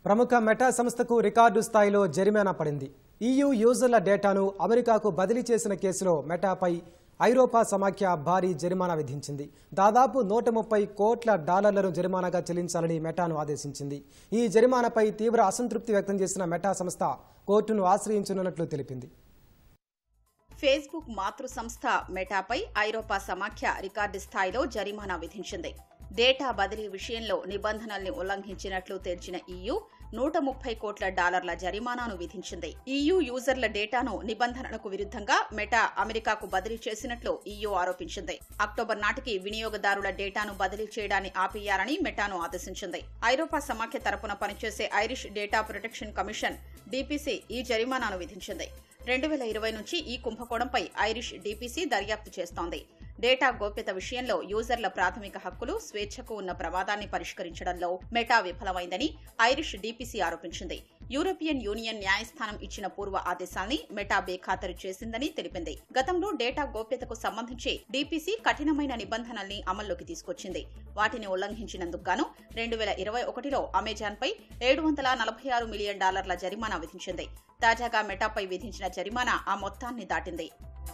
ప్రముఖ మెటా సంస్థకు రికార్డు స్థాయిలో జరిమానా పడింది ఈయూ యూజర్ల డేటాను అమెరికాకు బదిలీ చేసిన కేసులో మెటాపై ఐరోపా సమాఖ్య భారీ జరిమానా విధించింది దాదాపు నూట ముప్పై కోట్ల డాలర్లను జరిమానాగా చెల్లించాలని మెటాను ఆదేశించింది ఈ జరిమానాపై తీవ్ర అసంతృప్తి వ్యక్తం చేసిన మెటా సంస్థ కోర్టును ఆశ్రయించనున్నట్లు తెలిపింది ఫేస్బుక్ మాతృ సంస్థ మెటాపై ఐరోపా సమాఖ్య రికార్డు స్థాయిలో జరిమానా విధించింది డేటా బదిలీ విషయంలో నిబంధనల్ని ఉల్లంఘించినట్లు తేల్చిన ఈయూ నూట ముప్పై కోట్ల డాలర్ల జరిమానాను విధించింది ఈయూ యూజర్ల డేటాను నిబంధనలకు విరుద్ధంగా మెటా అమెరికాకు బదిలీ చేసినట్లు ఈయూ ఆరోపించింది అక్టోబర్ నాటికి వినియోగదారుల డేటాను బదిలీ చేయడాన్ని ఆపేయాలని మెటాను ఆదేశించింది ఐరోపా సమాఖ్య తరపున పనిచేసే Irish data protection commission DPC ఈ జరిమానాను విధించింది రెండు వేల ఇరవై నుంచి ఈ కుంభకోణంపై ఐరిష్ డీపీసీ దర్యాప్తు చేస్తోంది డేటా గోప్యత విషయంలో యూజర్ల ప్రాథమిక హక్కులు స్వేచ్ఛకు ఉన్న ప్రమాదాన్ని పరిష్కరించడంలో మెటా విఫలమైందని ఐరిష్ డీపీసీ ఆరోపించింది యూరోపియన్ యూనియన్ న్యాయస్థానం ఇచ్చిన పూర్వ ఆదేశాల్ని మెటా బేఖాతరు చేసిందని తెలిపింది గతంలో డేటా గోప్యతకు సంబంధించి డీపీసీ కఠినమైన నిబంధనల్ని అమల్లోకి తీసుకొచ్చింది వాటిని ఉల్లంఘించినందుకు గాను రెండు వేల ఇరవై ఒకటిలో అమెజాన్ పై ఏడు వందల నలభై ఆరు మిలియన్ డాలర్ల జరిమానా విధించింది తాజాగా మెటాపై విధించిన జరిమానా ఆ మొత్తాన్ని దాటింది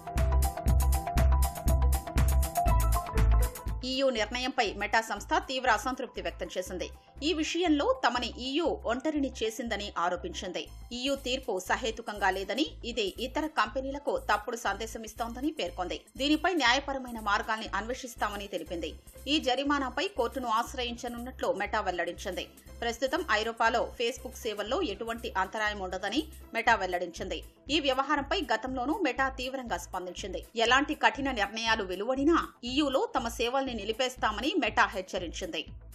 ఈయూ నిర్ణయంపై మెటా సంస్థ తీవ్ర అసంతృప్తి వ్యక్తం చేసింది ఈ విషయంలో తమని ఈయూ ఒంటరిని చేసిందని ఆరోపించింది ఈయూ తీర్పు సహేతుకంగా లేదని ఇది ఇతర కంపెనీలకు తప్పుడు సందేశం ఇస్తోందని పేర్కొంది దీనిపై న్యాయపరమైన మార్గాల్ని అన్వేషిస్తామని తెలిపింది ఈ జరిమానాపై కోర్టును ఆశ్రయించనున్నట్లు మెటా వెల్లడించింది ప్రస్తుతం ఐరోపాలో ఫేస్బుక్ సేవల్లో ఎటువంటి అంతరాయం ఉండదని మెటా వెల్లడించింది ఈ వ్యవహారంపై గతంలోనూ మెటా తీవ్రంగా స్పందించింది ఎలాంటి కఠిన నిర్ణయాలు వెలువడినా ఈయూలో తమ సేవల్ని నిలిపేస్తామని మెటా హెచ్చరించింది